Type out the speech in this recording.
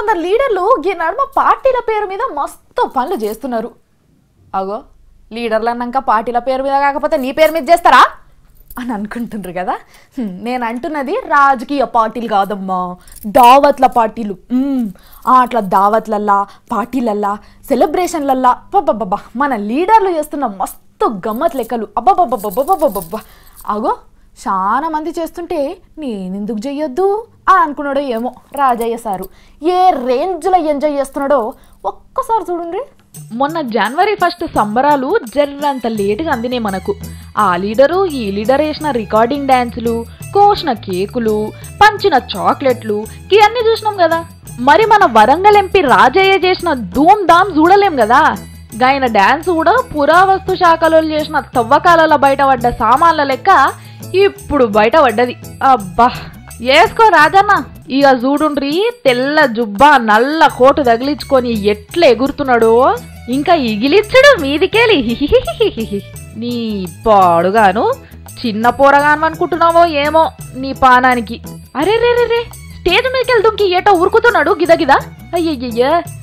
కొందరు లీడర్లు ఈ నడుమ పార్టీల పేరు మీద మస్తు పనులు చేస్తున్నారు అగో లీడర్లు అన్నాక పార్టీల పేరు మీద కాకపోతే నీ పేరు మీద చేస్తారా అని అనుకుంటుండ్రు కదా హ్మ్, నేను అంటున్నది రాజకీయ పార్టీలు కాదమ్మా దావత్ల పార్టీలు మ్మ్. ఆ, అట్లా దావత్లల్లా పార్టీలల్లా సెలబ్రేషన్లల్లా అబ్బబ్బబ్బా మన లీడర్లు చేస్తున్న మస్తు గమ్మత్ లెక్కలు అబ్బబ్బబ్బబ్బబ్బబ్బబ్బబ్బా అగో చాలా మంది చేస్తుంటే నేనెందుకు చెయ్యొద్దు అని అనుకున్నాడో ఏమో రాజయ్య సారు ఏ రేంజ్లో ఎంజాయ్ చేస్తున్నాడో ఒక్కసారి చూడండి మొన్న జనవరి ఫస్ట్ సంబరాలు జర్రంత లేటుగా అందినాయి మనకు ఆ లీడరు ఈ లీడర్ వేసిన రికార్డింగ్ డ్యాన్సులు కోసిన కేకులు పంచిన చాక్లెట్లు ఇవన్నీ చూసినాం కదా మరి మన వరంగల్ ఎంపీ రాజయ్య చేసిన ధూమ్ ధామ్ చూడలేం కదా గాయన డ్యాన్స్ కూడా పురావస్తు శాఖలో చేసిన తవ్వకాలలో బయటపడ్డ సామాన్ల లెక్క ఇప్పుడు బయటపడ్డది అబ్బా వేసుకో రాజన్న ఇక చూడుండ్రి తెల్ల జుబ్బా నల్ల కోటు తగిలించుకొని ఎట్లా ఎగురుతున్నాడో ఇంకా ఇగిలిచ్చుడు మీదికేలి హిహిహిహిహిహి. నీ పాడుగాను చిన్న పోరగాను అనుకుంటున్నావో ఏమో నీ పానానికి అరే రే రే రే స్టేజ్ మీదకి వెళ్తుంకి ఏటో ఉరుకుతున్నాడు గిద గిద అయ్యయ్యయ్య